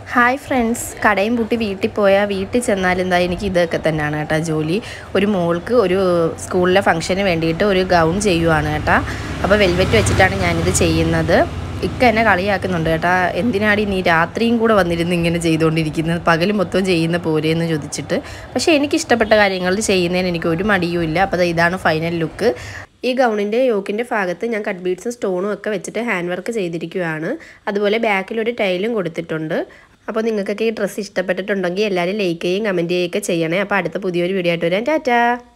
hi friends കടയും പൂട്ടി വീട്ടിൽ പോയാൽ വീട്ടിൽ ചെന്നാൽ എന്താ എനിക്ക് ഇതൊക്കെ തന്നെയാണ് കേട്ടോ ജോലി ഒരു മോൾക്ക് ഒരു സ്കൂളിലെ ഫംഗ്ഷന് വേണ്ടിയിട്ട് ഒരു ഗൗൺ ചെയ്യുവാണ് കേട്ടോ അപ്പോൾ വെൽവെറ്റ് വെച്ചിട്ടാണ് ഞാനിത് ചെയ്യുന്നത് ഇക്ക എന്നെ കളിയാക്കുന്നുണ്ട് കേട്ടാ എന്തിനാടി നീ രാത്രിയും കൂടെ വന്നിരുന്ന് ഇങ്ങനെ ചെയ്തുകൊണ്ടിരിക്കുന്നത് പകൽ മൊത്തം ചെയ്യുന്ന പോരെയെന്ന് ചോദിച്ചിട്ട് പക്ഷേ എനിക്ക് ഇഷ്ടപ്പെട്ട കാര്യങ്ങൾ ചെയ്യുന്നതിന് എനിക്ക് ഒരു മടിയും ഇല്ല അപ്പോൾ ദാ ഇതാണ് ഫൈനൽ ലുക്ക് ഈ ഗൗണിൻ്റെ യോക്കിൻ്റെ ഭാഗത്ത് ഞാൻ കട്ട് ബീഡ്സും സ്റ്റോണും ഒക്കെ വെച്ചിട്ട് ഹാൻഡ് വർക്ക് ചെയ്തിരിക്കുകയാണ് അതുപോലെ ബാക്കിലൊരു ടൈലും കൊടുത്തിട്ടുണ്ട് അപ്പോൾ നിങ്ങൾക്കൊക്കെ ഈ ഡ്രസ്സ് ഇഷ്ടപ്പെട്ടിട്ടുണ്ടെങ്കിൽ എല്ലാവരും ലൈക്ക് ചെയ്യുകയും കമൻറ്റ് ചെയ്യുകയൊക്കെ ചെയ്യണേ അപ്പോൾ അടുത്ത പുതിയൊരു വീഡിയോ ആയിട്ട് വരാം ടാറ്റാ